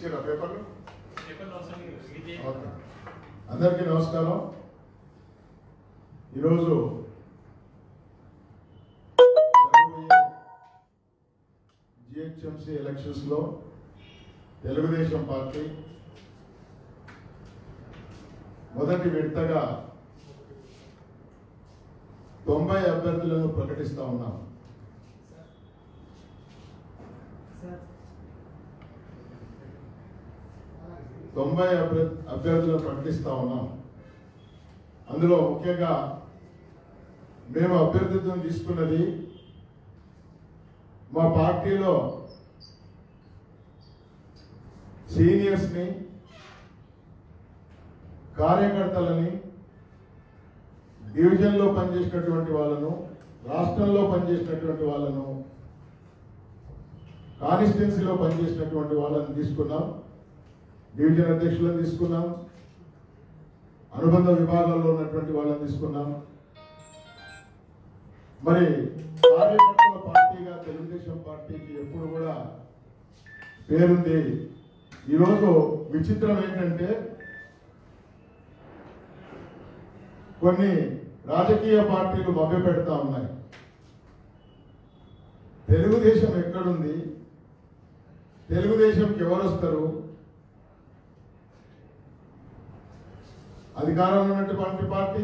ఇచ్చారా పేపర్లు పేపర్ అవసరం లేదు. ఇది ఓకే అందరికీ నమస్కారం ఈరోజు జిహెచ్ఎంసీ ఎలక్షన్స్లో తెలుగుదేశం పార్టీ మొదటి విడతగా తొంభై అభ్యర్థులను ప్రకటిస్తా ఉన్నాం తొంభై అభ్య- అభ్యర్థులను ప్రకటిస్తా ఉన్నాం అందులో ముఖ్యంగా మేము అభ్యర్థిత్వం తీసుకున్నది మా పార్టీలో సీనియర్స్ని కార్యకర్తలని డివిజన్లో పనిచేసినటువంటి వాళ్ళను రాష్ట్రంలో పనిచేసినటువంటి వాళ్ళను కాన్స్టిట్యున్సీలో పనిచేసినటువంటి వాళ్ళని తీసుకున్నాం డివిజన్ అధ్యక్షులను తీసుకున్నాం అనుబంధ విభాగాల్లో ఉన్నటువంటి వాళ్ళని తీసుకున్నాం మరి కార్యకర్తల పార్టీగా తెలుగుదేశం పార్టీకి ఎప్పుడు కూడా పేరుంది ఈరోజు విచిత్రం ఏంటంటే కొన్ని రాజకీయ పార్టీలు మభ్య పెడతా ఉన్నాయి తెలుగుదేశం ఎక్కడుంది తెలుగుదేశంకి ఎవరు వస్తారు అధికారంలో ఉన్నటువంటి పార్టీ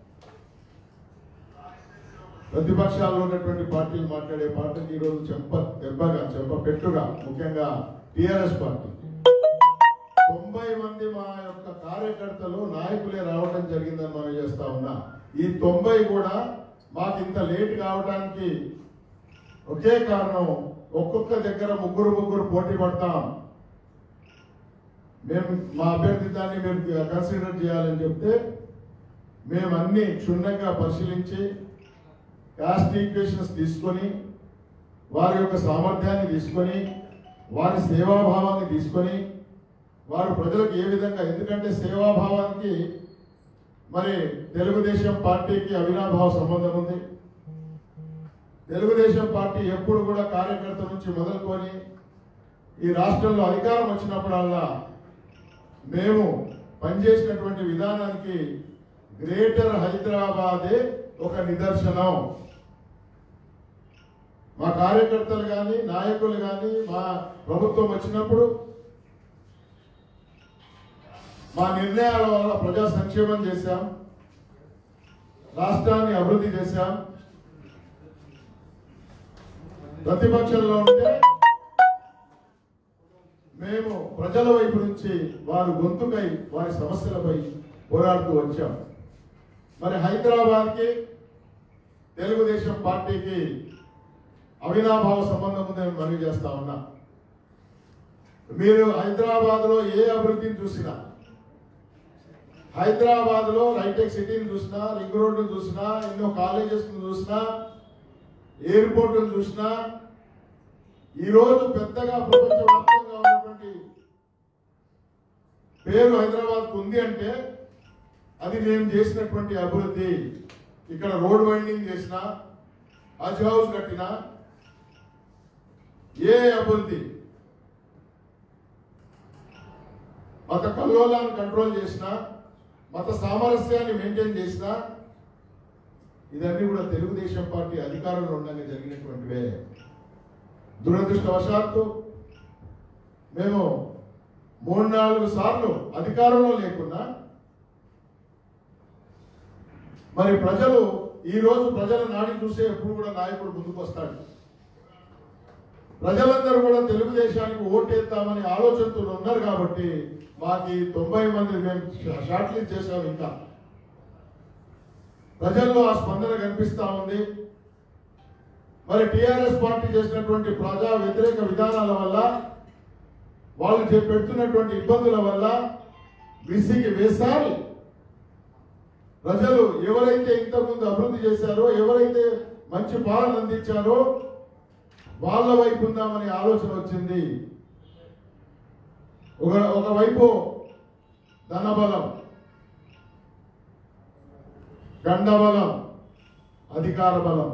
ప్రతిపక్షాల్లో ఉన్నటువంటి పార్టీలు మాట్లాడే పార్టీకి ఈరోజు చెంప దెబ్బగా చెంప పెట్టుగా ముఖ్యంగా టిఆర్ఎస్ పార్టీ తొంభై మంది మా యొక్క కార్యకర్తలు నాయకులే రావడం జరిగిందని మనం చేస్తా ఉన్నా ఈ తొంభై కూడా మాకు ఇంత లేట్ కావడానికి ఒకే కారణం ఒక్కొక్క దగ్గర ముగ్గురు ముగ్గురు పోటీ పడతాం మేము మా అభ్యర్థితాన్ని మీరు కన్సిడర్ చేయాలని చెప్తే మేము అన్ని క్షుణ్ణంగా పరిశీలించి కాస్ట్ ఈక్వేషన్స్ తీసుకొని వారి యొక్క సామర్థ్యాన్ని తీసుకొని వారి సేవాభావాన్ని తీసుకొని వారు ప్రజలకు ఏ విధంగా ఎందుకంటే సేవాభావానికి మరి తెలుగుదేశం పార్టీకి అవినాభావ సంబంధం ఉంది తెలుగుదేశం పార్టీ ఎప్పుడు కూడా కార్యకర్త నుంచి మొదలుకొని ఈ రాష్ట్రంలో అధికారం వచ్చినప్పుడల్లా మేము పనిచేసినటువంటి విధానానికి గ్రేటర్ హైదరాబాదే ఒక నిదర్శనం మా కార్యకర్తలు కానీ నాయకులు కానీ మా ప్రభుత్వం వచ్చినప్పుడు మా నిర్ణయాల వల్ల ప్రజా సంక్షేమం చేశాం రాష్ట్రాన్ని అభివృద్ధి చేశాం ప్రతిపక్షంలో ఉంటే మేము ప్రజల వైపు నుంచి వారి గొంతుకై వారి సమస్యలపై పోరాడుతూ వచ్చాం మరి హైదరాబాద్కి తెలుగుదేశం పార్టీకి అవినాభావ సంబంధం ఉందని మనవి చేస్తా ఉన్నా మీరు హైదరాబాద్ లో ఏ అభివృద్ధిని చూసినా హైదరాబాద్ లో రైటెక్ సిటీని చూసినా రింగ్ రోడ్డు చూసినా ఎన్నో కాలేజెస్ చూసినా ఎయిర్పోర్ట్ చూసినా ఈ రోజు పెద్దగా ప్రపంచవ్యాప్తంగా ఉన్నటువంటి పేరు హైదరాబాద్ ఉంది అంటే అది మేము చేసినటువంటి అభివృద్ధి ఇక్కడ రోడ్ వైండింగ్ చేసిన హజ్ హౌస్ కట్టిన ఏ అభివృద్ధి మత కల్లోలాన్ని కంట్రోల్ చేసిన మత సామరస్యాన్ని మెయింటైన్ చేసిన ఇదన్నీ కూడా తెలుగుదేశం పార్టీ అధికారంలో ఉండగా జరిగినటువంటివే దురదృష్టవశాత్తు మేము మూడు నాలుగు సార్లు అధికారంలో లేకున్నా మరి ప్రజలు ఈ రోజు ప్రజల నాడి చూసే ఎప్పుడు కూడా నాయకుడు ముందుకు వస్తాడు ప్రజలందరూ కూడా తెలుగుదేశానికి ఓటేద్దామని ఆలోచనతో ఉన్నారు కాబట్టి మాకు ఈ తొంభై మంది మేము షార్ట్ లిస్ట్ చేసాం ఇంకా ప్రజల్లో ఆ స్పందన కనిపిస్తా ఉంది మరి టిఆర్ఎస్ పార్టీ చేసినటువంటి ప్రజా వ్యతిరేక విధానాల వల్ల వాళ్ళు చే- పెడుతున్నటువంటి ఇబ్బందుల వల్ల విసిగి వేసారి ప్రజలు ఎవరైతే ఇంతకుముందు అభివృద్ధి చేశారో ఎవరైతే మంచి పాలన అందించారో వాళ్ళ వైపు ఉందామనే ఆలోచన వచ్చింది ఒక ఒకవైపు ధనబలం గండబలం అధికార బలం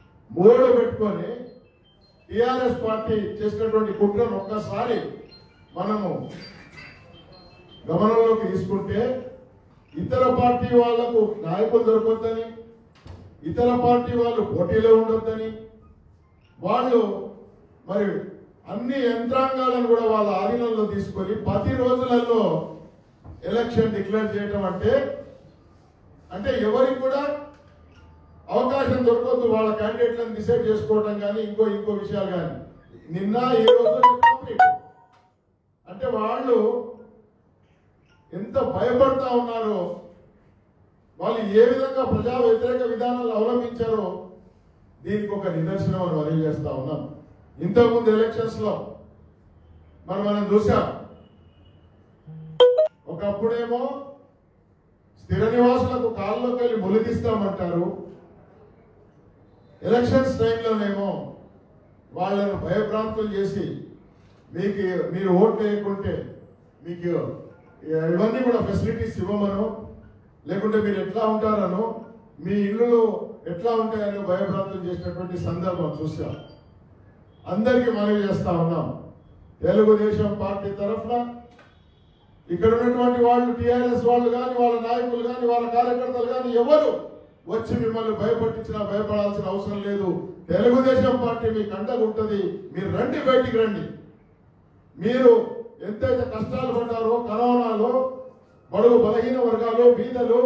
మూడు పెట్టుకొని టిఆర్ఎస్ పార్టీ చేసినటువంటి కుట్రను ఒక్కసారి మనము గమనంలోకి తీసుకుంటే ఇతర పార్టీ వాళ్లకు నాయకులు దొరకొద్దని ఇతర పార్టీ వాళ్ళు పోటీలో ఉండొద్దని వాళ్ళు మరి అన్ని యంత్రాంగాలను కూడా వాళ్ళ ఆధీనంలో తీసుకొని పది రోజులలో ఎలక్షన్ డిక్లేర్ చేయడం అంటే అంటే ఎవరికి కూడా అవకాశం దొరకదు వాళ్ళ క్యాండిడేట్లను డిసైడ్ చేసుకోవడం కానీ ఇంకో ఇంకో విషయాలు కానీ నిన్న ఈ రోజు కంప్లీట్ అంటే వాళ్ళు ఎంత భయపడతా ఉన్నారో వాళ్ళు ఏ విధంగా ప్రజా వ్యతిరేక విధానాలు అవలంబించారో దీనికి ఒక నిదర్శనం మనం మనం చేస్తా ఉన్నాం ఇంతకుముందు ఎలక్షన్స్ లో మనం మనం చూసాం ఒకప్పుడేమో స్థిర నివాసులకు కాళ్ళలోకి వెళ్ళి ములిగిస్తామంటారు ఎలక్షన్స్ టైంలోనేమో వాళ్ళను భయభ్రాంతులు చేసి మీకు మీరు ఓట్ వేయకుంటే మీకు ఇవన్నీ కూడా ఫెసిలిటీస్ ఇవ్వమను లేకుంటే మీరు ఎట్లా ఉంటారనో మీ ఇల్లు ఎట్లా ఉంటాయని భయభ్రాంతులు చేసినటువంటి సందర్భం చూసాం అందరికీ మనవి చేస్తా ఉన్నాం తెలుగుదేశం పార్టీ తరఫున ఇక్కడ ఉన్నటువంటి వాళ్ళు టిఆర్ఎస్ వాళ్ళు కానీ వాళ్ళ నాయకులు కానీ వాళ్ళ కార్యకర్తలు కానీ ఎవరు వచ్చి మిమ్మల్ని భయపట్టించినా భయపడాల్సిన అవసరం లేదు తెలుగుదేశం పార్టీ మీ కంటకు ఉంటుంది మీరు రండి బయటికి రండి మీరు ఎంతైతే కష్టాలు పడ్డారో కరోనాలో బడుగు బలహీన వర్గాలు బీదలు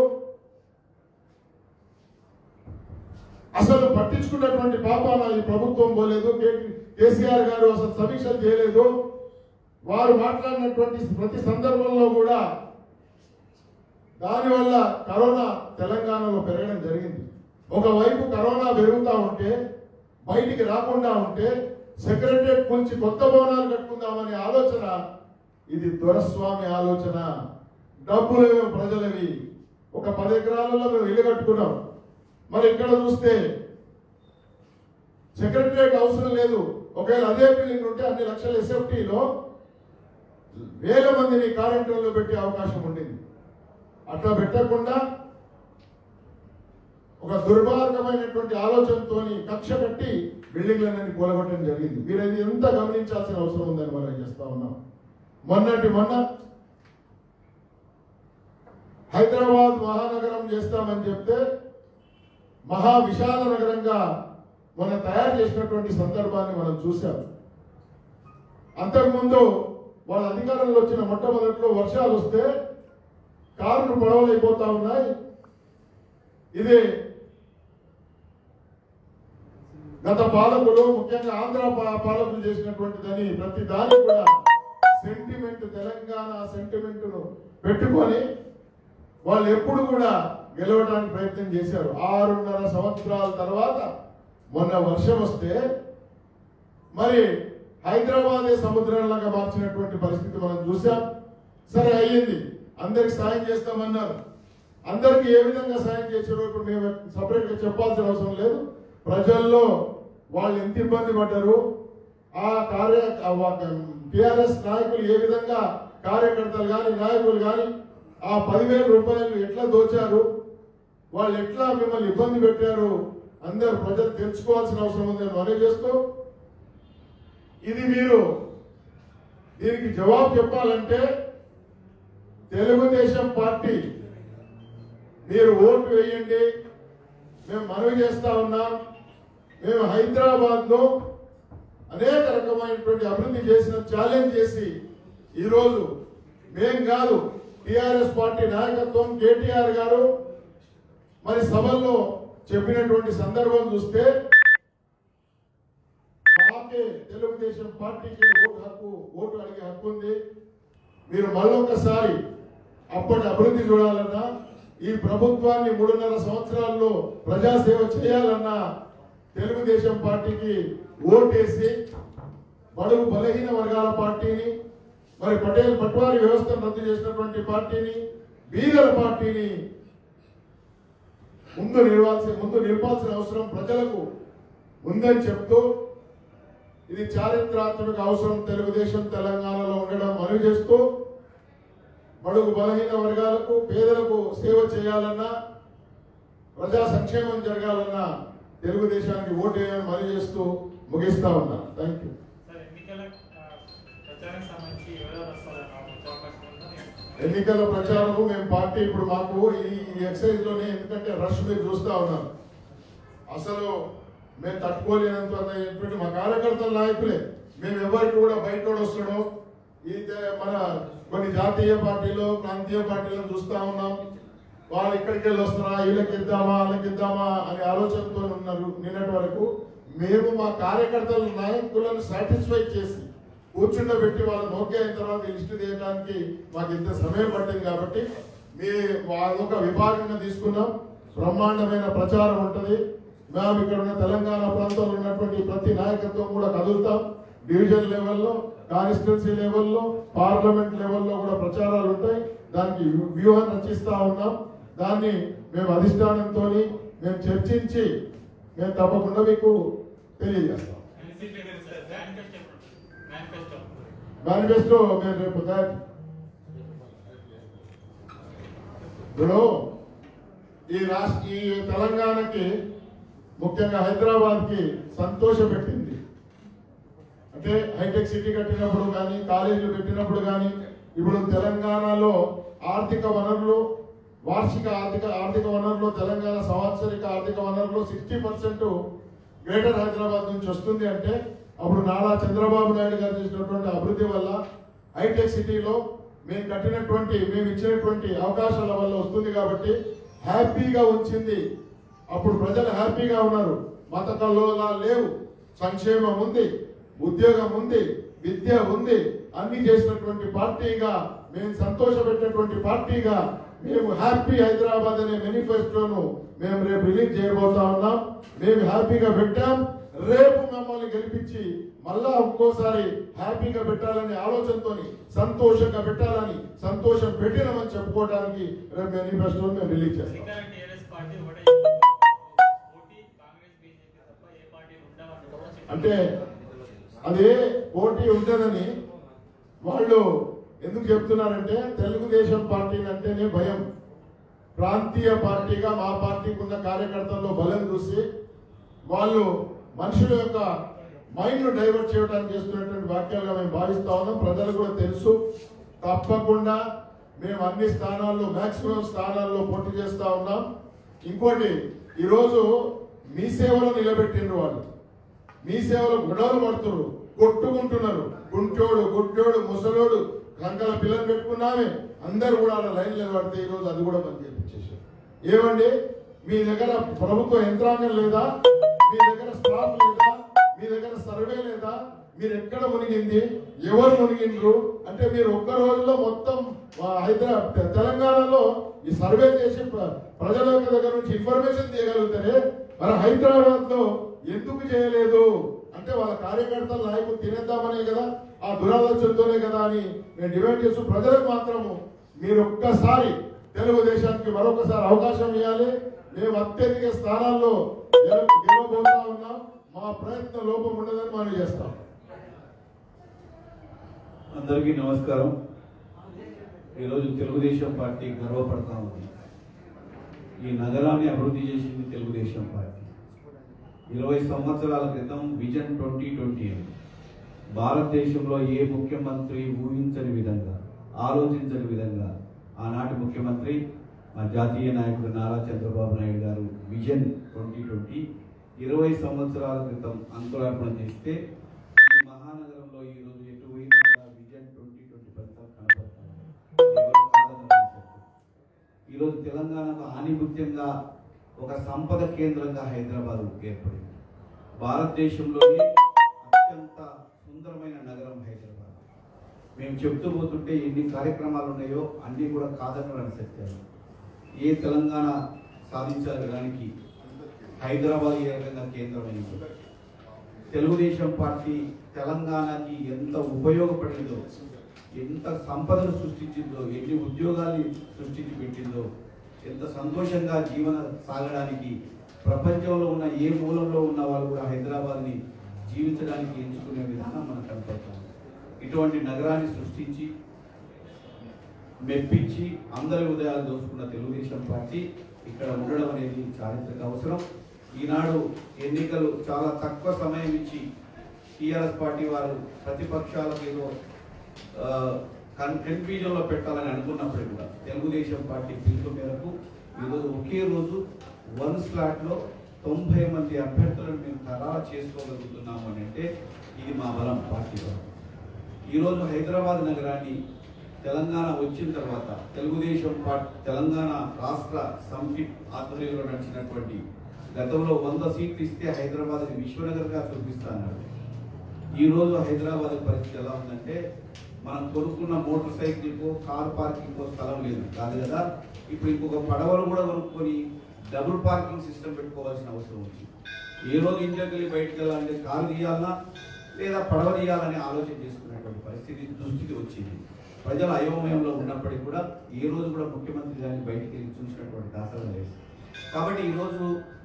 అసలు పట్టించుకున్నటువంటి పాపాన ఈ ప్రభుత్వం పోలేదు కే- కేసీఆర్ గారు అసలు సమీక్షలు చేయలేదు వారు మాట్లాడినటువంటి ప్రతి సందర్భంలో కూడా దానివల్ల కరోనా తెలంగాణలో పెరగడం జరిగింది ఒకవైపు కరోనా పెరుగుతూ ఉంటే బయటికి రాకుండా ఉంటే సెక్రటరియట్ నుంచి కొత్త భవనాలు కట్టుకుందామనే ఆలోచన ఇది దొరస్వామి ఆలోచన డబ్బులు ప్రజలవి ఒక పది ఎకరాలలో మేము ఇల్లు కట్టుకున్నాం మరి ఇక్కడ చూస్తే సెక్రటరియట్ అవసరం లేదు ఒకవేళ అదే బిల్డింగ్ ఉంటే అన్ని లక్షల ఎస్ఎఫ్టీలో వేల మందిని కార్యక్రమంలో పెట్టే అవకాశం ఉండింది అట్లా పెట్టకుండా ఒక దుర్మార్గమైనటువంటి ఆలోచనతోని కక్ష కట్టి బిల్డింగ్లన్నీ కూలగొట్టడం జరిగింది మీరు ఇది ఎంత గమనించాల్సిన అవసరం ఉందని మనం చేస్తా ఉన్నాం మొన్నటి మొన్న హైదరాబాద్ మహానగరం చేస్తామని చెప్తే మహా విశాల నగరంగా మనం తయారు చేసినటువంటి సందర్భాన్ని మనం చూసాం అంతకుముందు వాళ్ళ అధికారంలో వచ్చిన మొట్టమొదట్లో వర్షాలు వస్తే కార్లు పొడవలైపోతా ఉన్నాయి ఇది గత పాలకులు ముఖ్యంగా ఆంధ్ర పా- పాలకులు చేసినటువంటిదని ప్రతి దానికి కూడా సెంటిమెంట్ తెలంగాణ సెంటిమెంట్ పెట్టుకొని వాళ్ళు ఎప్పుడు కూడా గెలవడానికి ప్రయత్నం చేశారు ఆరున్నర సంవత్సరాల తర్వాత మొన్న వర్షం వస్తే మరి హైదరాబాదే సముద్రంలాగా మార్చినటువంటి పరిస్థితి మనం చూసాం సరే అయ్యింది అందరికి సాయం చేస్తామన్నారు అందరికి ఏ విధంగా సాయం చేశారో ఇప్పుడు మేము సపరేట్ గా చెప్పాల్సిన అవసరం లేదు ప్రజల్లో వాళ్ళు ఎంత ఇబ్బంది పడ్డారు ఆ కార్య టిఆర్ఎస్ నాయకులు ఏ విధంగా కార్యకర్తలు కానీ నాయకులు కానీ ఆ పదివేల రూపాయలు ఎట్లా దోచారు వాళ్ళు ఎట్లా మిమ్మల్ని ఇబ్బంది పెట్టారు అందరు ప్రజలు తెలుసుకోవాల్సిన అవసరం ఉందని మనవి చేస్తూ ఇది మీరు దీనికి జవాబు చెప్పాలంటే తెలుగుదేశం పార్టీ మీరు ఓటు వేయండి మేము మనవి చేస్తా ఉన్నాం మేము హైదరాబాద్ లో అనేక రకమైనటువంటి అభివృద్ధి చేసిన ఛాలెంజ్ చేసి ఈరోజు మేం కాదు టిఆర్ఎస్ పార్టీ నాయకత్వం కేటీఆర్ గారు మరి సభల్లో చెప్పినటువంటి సందర్భం చూస్తే మాకే తెలుగుదేశం పార్టీకి ఓటు హక్కు ఓటు అడిగే హక్కు ఉంది మీరు మళ్ళొకసారి అప్పటి అభివృద్ధి చూడాలన్నా ఈ ప్రభుత్వాన్ని మూడున్నర సంవత్సరాల్లో ప్రజాసేవ చేయాలన్నా తెలుగుదేశం పార్టీకి ఓటేసి బడుగు బలహీన వర్గాల పార్టీని మరి పటేల్ పట్వారి వ్యవస్థను రద్దు చేసినటువంటి పార్టీని బీదల పార్టీని ముందు నిలవాల్సిన ముందు నిలపాల్సిన అవసరం ప్రజలకు ఉందని చెప్తూ ఇది చారిత్రాత్మక అవసరం తెలుగుదేశం తెలంగాణలో ఉండడం మనవి చేస్తూ బడుగు బలహీన వర్గాలకు పేదలకు సేవ చేయాలన్నా ప్రజా సంక్షేమం జరగాలన్నా తెలుగుదేశానికి ఓటు వేయాలని మనవి చేస్తూ ముగిస్తా ఉన్నా థ్యాంక్ యూ సార్ ఎన్నికల ఆ, ప్రచారానికి సంబంధించి పార్టీకి ఎవరెవరు వస్తారని వచ్చే అవకాశం ఉందా ఎన్నికల ప్రచారము మేము పార్టీ ఇప్పుడు మాకు ఈ ఎక్సైజ్ లోనే ఎందుకంటే రష్ మీరు చూస్తా ఉన్నారు అసలు మేము తట్టుకోలేనంత అనేటువంటి మా కార్యకర్తల నాయకులే మేము ఎవరికి కూడా బయట వాడు వస్తాడో ఈ దే- మన కొన్ని జాతీయ పార్టీలు ప్రాంతీయ పార్టీలను చూస్తా ఉన్నాం వాళ్ళు ఇక్కడికి వెళ్ళి వస్తారా వీళ్ళకి ఇద్దామా వాళ్ళకి ఇద్దామా అనే ఆలోచనతో ఉన్నారు నిన్నటి వరకు మేము మా కార్యకర్తల నాయకులను సాటిస్ఫై చేసి కూర్చుండబెట్టి వాళ్ళని ఓకే అయిన తర్వాత ఈ లిస్టు తీయడానికి మాకు ఇంత సమయం పట్టింది కాబట్టి మీ అదొక విభాగంగా తీసుకున్నాం బ్రహ్మాండమైన ప్రచారం ఉంటది మేము ఇక్కడ ఉన్న తెలంగాణ ప్రాంతంలో ఉన్నటువంటి ప్రతి నాయకత్వం కూడా కదులుతాం డివిజన్ లెవెల్లో కాన్స్టిట్యున్సీ లెవెల్లో పార్లమెంట్ లెవెల్లో కూడా ప్రచారాలు ఉంటాయి దానికి వ్యూహ- వ్యూహం రచిస్తా ఉన్నాం దాన్ని మేము అధిష్టానంతో మేము చర్చించి మేము తప్పకుండా మీకు తెలియజేస్తాం ఎన్సీపీ తెలుస్తుంది మేనిఫెస్టో మేనిఫెస్టో మేనిఫెస్టో మేము రేపు తయారు ఇప్పుడు ఈ రాష్ట్ర ఈ తెలంగాణకి ముఖ్యంగా హైదరాబాద్ కి సంతోష పెట్టింది అంటే హైటెక్ సిటీ కట్టినప్పుడు కానీ కాలేజీలు పెట్టినప్పుడు కానీ ఇప్పుడు తెలంగాణలో ఆర్థిక వనరులు వార్షిక ఆర్థిక ఆర్థిక వనరులు తెలంగాణ సంవత్సరిక ఆర్థిక వనరులు సిక్స్టీ పర్సెంట్ గ్రేటర్ హైదరాబాద్ నుంచి వస్తుంది అంటే అప్పుడు నారా చంద్రబాబు నాయుడు గారు చేసినటువంటి అభివృద్ధి వల్ల హైటెక్ సిటీలో మేము కట్టినటువంటి మేము ఇచ్చినటువంటి అవకాశాల వల్ల వస్తుంది కాబట్టి హ్యాపీగా ఉంచింది అప్పుడు ప్రజలు హ్యాపీగా ఉన్నారు మత కల్లోలాలు లేవు సంక్షేమం ఉంది ఉద్యోగం ఉంది విద్య ఉంది అన్ని చేసినటువంటి పార్టీగా మేము సంతోషపెట్టినటువంటి పార్టీగా మేము హ్యాపీ హైదరాబాద్ అనే మేనిఫెస్టోను మేము రేపు రిలీజ్ చేయబోతా ఉన్నాం మేము హ్యాపీగా పెట్టాం రేపు మమ్మల్ని గెలిపించి మళ్ళా ఇంకోసారి హ్యాపీగా పెట్టాలనే ఆలోచనతోని సంతోషంగా పెట్టాలని సంతోషం పెట్టినామని చెప్పుకోవడానికి రేపు మేనిఫెస్టోని మేము రిలీజ్ చేస్తాం అధికార టీఆర్ఎస్ పార్టీ ఒకటే పోటీ కాంగ్రెస్ బీజేపీ తప్ప ఏ పార్టీ ఉండవని కూడా చెప్పారు. అంటే అదే పోటీ ఉంటుందని వాళ్ళు ఎందుకు చెప్తున్నారంటే తెలుగుదేశం పార్టీ అంటేనే భయం ప్రాంతీయ పార్టీగా మా పార్టీకి ఉన్న కార్యకర్తల్లో బలం చూసి వాళ్ళు మనుషుల యొక్క మైండ్ డైవర్ట్ చేయడానికి చేస్తున్నటువంటి వాక్యాలుగా మేము భావిస్తా ఉన్నాం ప్రజలకు కూడా తెలుసు తప్పకుండా మేము అన్ని స్థానాల్లో మాక్సిమం స్థానాల్లో పోటీ చేస్తా ఉన్నాం ఇంకోటి ఈరోజు మీ సేవలో నిలబెట్టిండ్రు వాళ్ళు మీ సేవలో గొడవలు పడుతున్నారు కొట్టుకుంటున్నారు గుంటోడు గుడ్డోడు ముసలోడు కంకల పిల్లలు పెట్టుకున్నామే అందరు కూడా అలా లైన్ నిలబడితే ఈ రోజు అది కూడా బంద్ చేయించేసారు ఏమండి మీ దగ్గర ప్రభుత్వ యంత్రాంగం లేదా మీ దగ్గర స్టాఫ్ లేదా మీ దగ్గర సర్వే లేదా మీరు ఎక్కడ మునిగింది ఎవరు మునిగిండ్రు అంటే మీరు ఒక్క రోజులో మొత్తం హైదరాబాద్ తెలంగాణలో ఈ సర్వే చేసి ప్ర- ప్రజల యొక్క దగ్గర నుంచి ఇన్ఫర్మేషన్ తీయగలుగుతారే మరి హైదరాబాద్ లో ఎందుకు చేయలేదు అంటే వాళ్ళ కార్యకర్తల నాయకులు తినేద్దామనే కదా ఆ దురాలోచనతోనే కదా అని మేము డిమాండ్ చేస్తూ ప్రజలకు మాత్రము మీరు ఒక్కసారి తెలుగుదేశానికి మరొకసారి అవకాశం ఇవ్వాలి మేము అత్యధిక స్థానాల్లో గెల- గెలవబోతా ఉన్నాం మా ప్రయత్న లోపం ఉండదని మనం చేస్తాం అందరికీ నమస్కారం ఈరోజు తెలుగుదేశం పార్టీ గర్వపడతా ఉంది ఈ నగరాన్ని అభివృద్ధి చేసింది తెలుగుదేశం పార్టీ ఇరవై సంవత్సరాల క్రితం విజన్ ట్వంటీ ట్వంటీ భారతదేశంలో ఏ ముఖ్యమంత్రి ఊహించని విధంగా ఆలోచించని విధంగా ఆనాటి ముఖ్యమంత్రి మా జాతీయ నాయకుడు నారా చంద్రబాబు నాయుడు గారు విజన్ ట్వంటీ ట్వంటీ ఇరవై సంవత్సరాల క్రితం అంకురార్పణ చేస్తే ఈ మహానగరంలో ఈ రోజు ఎటు పోయినా కూడా విజన్ ట్వంటీ ట్వంటీ ఫలితాలు కనపడతాయి ఎవరు కాదనడం సత్యం. ఈరోజు తెలంగాణకు ఆనిముత్యంగా ఒక సంపద కేంద్రంగా హైదరాబాద్ ఏర్పడింది భారతదేశంలోనే అత్యంత సుందరమైన నగరం హైదరాబాద్ మేము చెప్తూ పోతుంటే ఎన్ని కార్యక్రమాలు ఉన్నాయో అన్నీ కూడా కాదనడం సత్యాలు ఏ తెలంగాణ సాధించడానికి హైదరాబాద్ ఏ రకంగా కేంద్రమైంది తెలుగుదేశం పార్టీ తెలంగాణకి ఎంత ఉపయోగపడిందో ఎంత సంపదను సృష్టించిందో ఎన్ని ఉద్యోగాల్ని సృష్టించి పెట్టిందో ఎంత సంతోషంగా జీవన సాగడానికి ప్రపంచంలో ఉన్న ఏ మూలంలో ఉన్న వాళ్ళు కూడా హైదరాబాద్ని జీవించడానికి ఎంచుకునే విధానం మనకు కనపడుతుంది ఇటువంటి నగరాన్ని సృష్టించి మెప్పించి అందరి ఉదయాలు దోచుకున్న తెలుగుదేశం పార్టీ ఇక్కడ ఉండడం అనేది చారిత్రక అవసరం ఈనాడు ఎన్నికలు చాలా తక్కువ సమయం ఇచ్చి టీఆర్ఎస్ పార్టీ వారు ప్రతిపక్షాలకు ఏదో కన్ఫ్యూజన్ లో పెట్టాలని అనుకున్నప్పుడు కూడా తెలుగుదేశం పార్టీ పిలుపు మేరకు ఈరోజు ఒకే రోజు వన్ స్లాట్ లో తొంభై మంది అభ్యర్థులను మేము ఖరారు చేసుకోగలుగుతున్నాము అని అంటే ఇది మా బలం పార్టీ బలం ఈరోజు హైదరాబాద్ నగరాన్ని తెలంగాణ వచ్చిన తర్వాత తెలుగుదేశం పార్టీ తెలంగాణ రాష్ట్ర సమితి ఆధ్వర్యంలో నడిచినటువంటి గతంలో వంద సీట్లు ఇస్తే హైదరాబాద్ విశ్వనగర్గా చూపిస్తా అన్నాడు ఈ రోజు హైదరాబాద్ పరిస్థితి ఎలా ఉందంటే మనం కొనుక్కున్న మోటార్ సైకిల్కో కార్ పార్కింగ్కో స్థలం లేదు కాదు కదా ఇప్పుడు ఇంకొక పడవలు కూడా కొనుక్కొని డబుల్ పార్కింగ్ సిస్టమ్ పెట్టుకోవాల్సిన అవసరం ఉంది ఏ రోజు ఇంట్లోకి వెళ్ళి బయటకు వెళ్ళాలంటే కారు తీయాలన్నా లేదా పడవ తీయాలని ఆలోచన చేసుకునేటువంటి పరిస్థితి దుస్థితి వచ్చింది ప్రజలు అయోమయంలో ఉన్నప్పటికీ కూడా ఏ రోజు కూడా ముఖ్యమంత్రి గారిని బయటికి వెళ్ళి చూసినటువంటి దాఖలు లేదు కాబట్టి ఈరోజు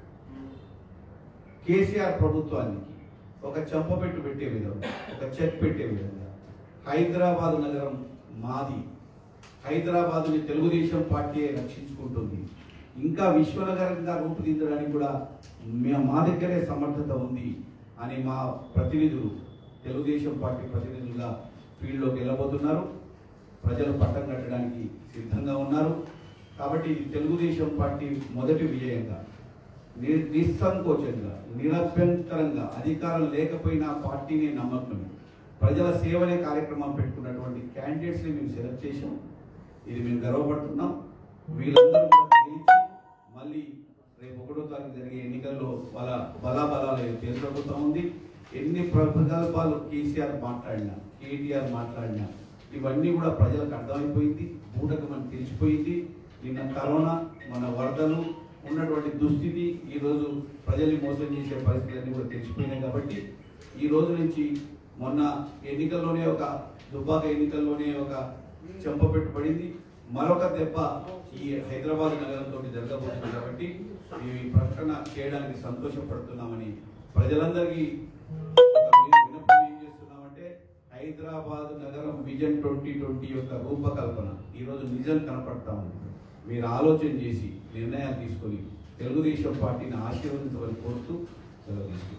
కేసీఆర్ ప్రభుత్వానికి ఒక చెంపపెట్టు పెట్టే విధంగా ఒక చెక్ పెట్టే విధంగా హైదరాబాద్ నగరం మాది హైదరాబాద్ని తెలుగుదేశం పార్టీ రక్షించుకుంటుంది ఇంకా విశ్వనగరంగా రూపుదిద్దడానికి కూడా మే- మా దగ్గరే సమర్థత ఉంది అని మా ప్రతినిధులు తెలుగుదేశం పార్టీ ప్రతినిధులుగా ఫీల్డ్లోకి వెళ్ళబోతున్నారు ప్రజలు పట్టం కట్టడానికి సిద్ధంగా ఉన్నారు కాబట్టి ఇది తెలుగుదేశం పార్టీ మొదటి విజయంగా ని- నిస్సంకోచంగా నిరభ్యంతరంగా అధికారం లేకపోయినా పార్టీని నమ్మకం ప్రజల సేవనే కార్యక్రమం పెట్టుకున్నటువంటి క్యాండిడేట్స్ని మేము సెలెక్ట్ చేశాం ఇది మేము గర్వపడుతున్నాం వీళ్ళందరూ కూడా గెలిచి మళ్ళీ రేపు ఒకటో తారీఖు జరిగే ఎన్నికల్లో వాళ్ళ బలాబలాలు తేల్చబోతా ఉంది ఎన్ని ప్రగల్భాలు కేసీఆర్ మాట్లాడినా కేటీఆర్ మాట్లాడినా ఇవన్నీ కూడా ప్రజలకు అర్థమైపోయింది బూటకు మనకు తెలిసిపోయింది నిన్న కరోనా మన వరదలు ఉన్నటువంటి దుస్థితి ఈ రోజు ప్రజల్ని మోసం చేసే పరిస్థితులన్నీ కూడా తెలిసిపోయినాయి కాబట్టి ఈ రోజు నుంచి మొన్న ఎన్నికల్లోనే ఒక దుబ్బాక ఎన్నికల్లోనే ఒక చెంప పెట్టుబడింది మరొక దెబ్బ ఈ హైదరాబాద్ నగరంతో జరగబోతుంది కాబట్టి ఈ ప్రకటన చేయడానికి సంతోషపడుతున్నామని ప్రజలందరికీ ఒక వి- విన్నపం ఏం చేస్తున్నామంటే హైదరాబాద్ నగరం విజన్ ట్వంటీ ట్వంటీ యొక్క రూపకల్పన ఈరోజు నిజం కనపడతా ఉంది మీరు ఆలోచన చేసి నిర్ణయాలు తీసుకొని తెలుగుదేశం పార్టీని ఆశీర్వదించమని కోరుతూ సెలవు తీసుకుంటున్నాను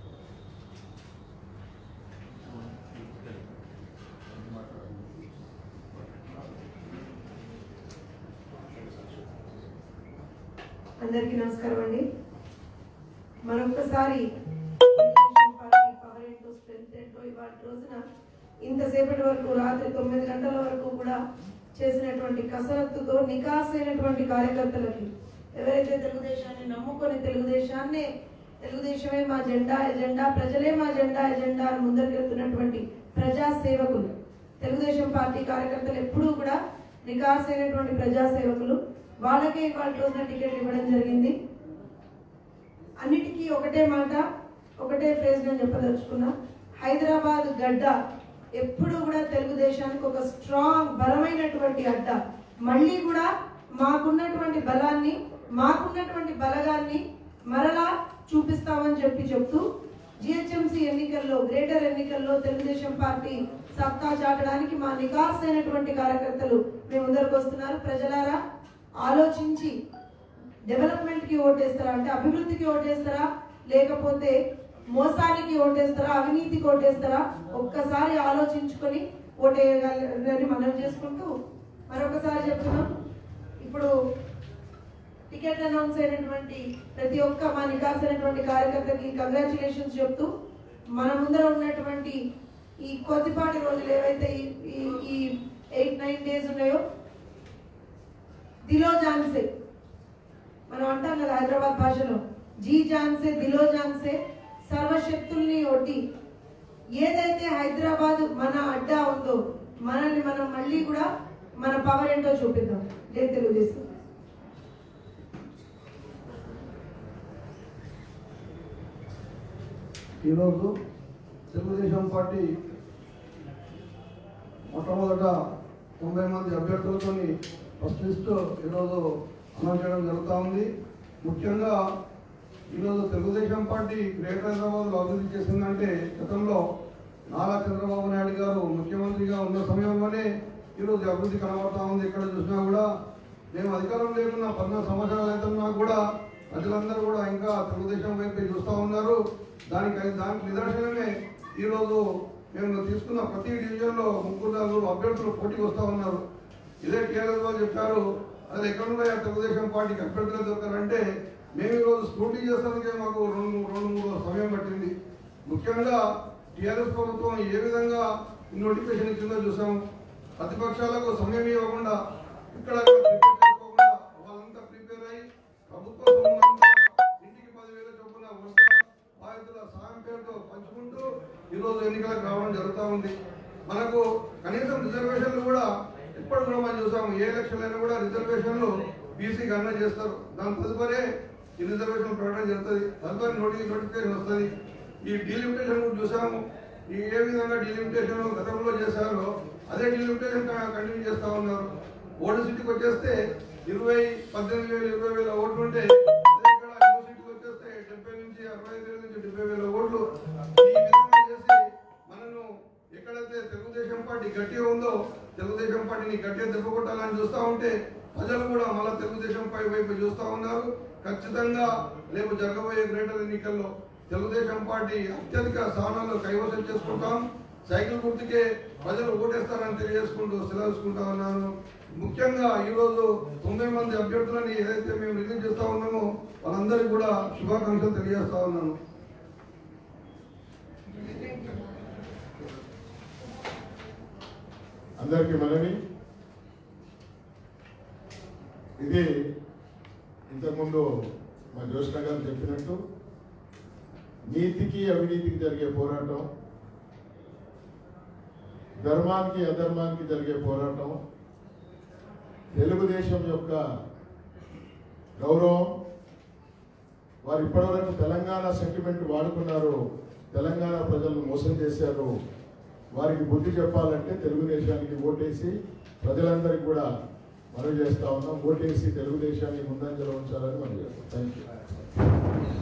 అందరికీ నమస్కారం అండి మరొకసారి తెలుగుదేశం పార్టీ పవర్ ఏంటో స్ట్రెంత్ ఏంటో ఇవాళ రోజున ఇంతసేపటి వరకు రాత్రి తొమ్మిది గంటల వరకు కూడా చేసినటువంటి కసరత్తుతో నికాసైనటువంటి కార్యకర్తలకి ఎవరైతే తెలుగుదేశాన్ని నమ్ముకొని తెలుగుదేశాన్నే తెలుగుదేశమే మా జెండా ఎజెండా ప్రజలే మా జెండా ఎజెండా అని ముందరికెళ్తున్నటువంటి ప్రజా సేవకులు తెలుగుదేశం పార్టీ కార్యకర్తలు ఎప్పుడూ కూడా నికాసైనటువంటి ప్రజా సేవకులు వాళ్ళకే ఇవాళ రోజున టికెట్ ఇవ్వడం జరిగింది అన్నిటికీ ఒకటే మాట ఒకటే ఫ్రేజ్ నేను చెప్పదలుచుకున్నా హైదరాబాద్ గడ్డ ఎప్పుడు కూడా తెలుగుదేశానికి ఒక స్ట్రాంగ్ బలమైనటువంటి అడ్డ మళ్ళీ కూడా మాకున్నటువంటి బలాన్ని మాకున్నటువంటి బలగాన్ని మరలా చూపిస్తామని చెప్పి చెప్తూ జిహెచ్ఎంసీ ఎన్నికల్లో గ్రేటర్ ఎన్నికల్లో తెలుగుదేశం పార్టీ సత్తా చాటడానికి మా నికాసైనటువంటి కార్యకర్తలు మేము ముందరకు వస్తున్నారు ప్రజలారా ఆలోచించి డెవలప్మెంట్ కి ఓటేస్తారా అంటే అభివృద్ధికి ఓటేస్తారా లేకపోతే మోసానికి ఓటేస్తారా అవినీతికి ఓటేస్తారా ఒక్కసారి ఆలోచించుకొని ఓటేయగలని మనం చేసుకుంటూ మరొకసారి చెప్తున్నాం ఇప్పుడు టికెట్ అనౌన్స్ అయినటువంటి ప్రతి ఒక్క మా నికాసైనటువంటి కార్యకర్తకి కంగ్రాచులేషన్స్ చెప్తూ మన ముందర ఉన్నటువంటి ఈ కొద్దిపాటి రోజులు ఏవైతే ఈ- ఈ- ఈ ఎయిట్ నైన్ డేస్ ఉన్నాయో దిలో జాన్సే మనం అంటాం కదా హైదరాబాద్ భాషలో జీ జాన్సే దిలో జాన్సే సర్వశక్తుల్ని ఒడ్డి ఏదైతే హైదరాబాద్ మన అడ్డా ఉందో మనల్ని మనం మళ్ళీ కూడా మన పవర్ ఏంటో చూపిద్దాం జై తెలుగుదేశం ఈరోజు తెలుగుదేశం పార్టీ మొట్టమొదట తొంభై మంది అభ్యర్థులతో ఫస్ట్ లిస్ట్ ఈరోజు అమలు చేయడం జరుగుతూ ఉంది ముఖ్యంగా ఈరోజు తెలుగుదేశం పార్టీ గ్రేటర్ హైదరాబాద్లో అభివృద్ధి చేసిందంటే గతంలో నారా చంద్రబాబు నాయుడు గారు ముఖ్యమంత్రిగా ఉన్న సమయంలోనే ఈరోజు అభివృద్ధి కనబడతా ఉంది ఎక్కడ చూసినా కూడా మేము అధికారం లేకున్నా పద్నాలుగు సంవత్సరాలు అవుతున్నా కూడా ప్రజలందరూ కూడా ఇంకా తెలుగుదేశం వైపు చూస్తూ ఉన్నారు దానికి దానికి నిదర్శనమే ఈరోజు మేము తీసుకున్న ప్రతి డివిజన్లో ముగ్గురు నలుగురు అభ్యర్థులు పోటీకి వస్తూ ఉన్నారు ఇదే టీఆర్ఎస్ వాళ్ళు చెప్పారు అసలు ఎక్కడ ఉన్నాయా తెలుగుదేశం పార్టీకి అభ్యర్థులు దొరకారంటే మేము ఈరోజు స్కూటీ చేసేందుకే మాకు రెండు రెండు మూడు సమయం పట్టింది ముఖ్యంగా టీఆర్ఎస్ ప్రభుత్వం ఏ విధంగా నోటిఫికేషన్ ఇచ్చిందో చూసాం ప్రతిపక్షాలకు సమయం ఇవ్వకుండా ఇక్కడ అక్కడ ప్రిపేర్ చేసుకోకుండా వాళ్ళంతా ప్రిపేర్ అయ్యి ప్రభుత్వ సొమ్మునంతా ఇంటికి పదివేల చొప్పున వస్తా బాధితుల సాయం పేరుతో పంచుకుంటూ ఈరోజు ఎన్నికలకు రావడం జరుగుతూ ఉంది మనకు కనీసం రిజర్వేషన్లు కూడా ఎప్పుడు కూడా మనం చూసాము ఏ ఎలక్షన్ అయినా కూడా రిజర్వేషన్లు బీసీ గణన చేస్తారు దాని తదుపరి ఈ రిజర్వేషన్ ప్రకటన జరుగుతుంది తదుపరి నోటి నోటిఫికేషన్ వస్తుంది ఈ డీలిమిటేషన్ కూడా చూసాము ఈ ఏ విధంగా డీలిమిటేషన్ గతంలో చేశారో అదే డీలిమిటేషన్ కంటిన్యూ చేస్తా ఉన్నారు ఓటు సిటీకి వచ్చేస్తే ఇరవై పద్దెనిమిది వేలు ఇరవై వేల ఓట్లు ఉంటే అదే ఇక్కడ యూనివర్సిటీకి వచ్చేస్తే డెబ్బై నుంచి అరవై ఐదు వేల నుంచి డెబ్బై వేల ఓట్లు ఈ విధంగా చేసి మనను ఎక్కడైతే తెలుగుదేశం పార్టీ గట్టిగా ఉందో తెలుగుదేశం పార్టీని గట్టిగా దెబ్బ కొట్టాలని చూస్తా ఉంటే ప్రజలు కూడా మళ్ళా తెలుగుదేశం పై వైపు చూస్తా ఉన్నారు ఖచ్చితంగా రేపు జరగబోయే గ్రేటర్ ఎన్నికల్లో తెలుగుదేశం పార్టీ అత్యధిక స్థానాల్లో కైవసం చేసుకుంటాం సైకిల్ గుర్తుకే ప్రజలు ఓటేస్తారని తెలియజేసుకుంటూ సెలవుకుంటా ఉన్నాను ముఖ్యంగా ఈరోజు తొంభై మంది అభ్యర్థులని ఏదైతే మేము రిలీజ్ చేస్తా ఉన్నామో వాళ్ళందరికీ కూడా శుభాకాంక్షలు తెలియజేస్తా ఉన్నాను అందరికీ మనవి ఇది ఇంతకుముందు మా జ్యోష్ణ గారు చెప్పినట్టు నీతికి అవినీతికి జరిగే పోరాటం ధర్మానికి అధర్మానికి జరిగే పోరాటం తెలుగుదేశం యొక్క గౌరవం వారు ఇప్పటివరకు తెలంగాణ సెంటిమెంట్ వాడుకున్నారు తెలంగాణ ప్రజలను మోసం చేశారు వారికి బుద్ధి చెప్పాలంటే తెలుగుదేశానికి ఓటేసి ప్రజలందరికీ కూడా మనవి చేస్తా ఉన్నాం ఓటేసి తెలుగుదేశాన్ని ముందంజలో ఉంచాలని మనం చేస్తాం థ్యాంక్ యూ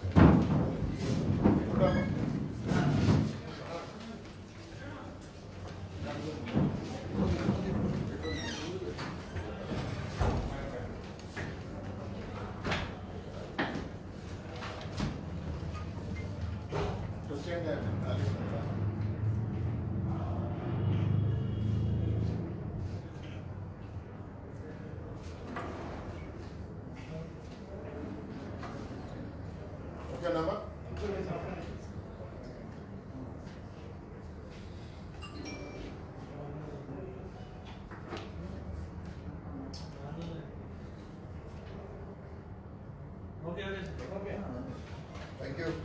ఓకేనామా ఓకే ఓకే థ్యాంక్ యూ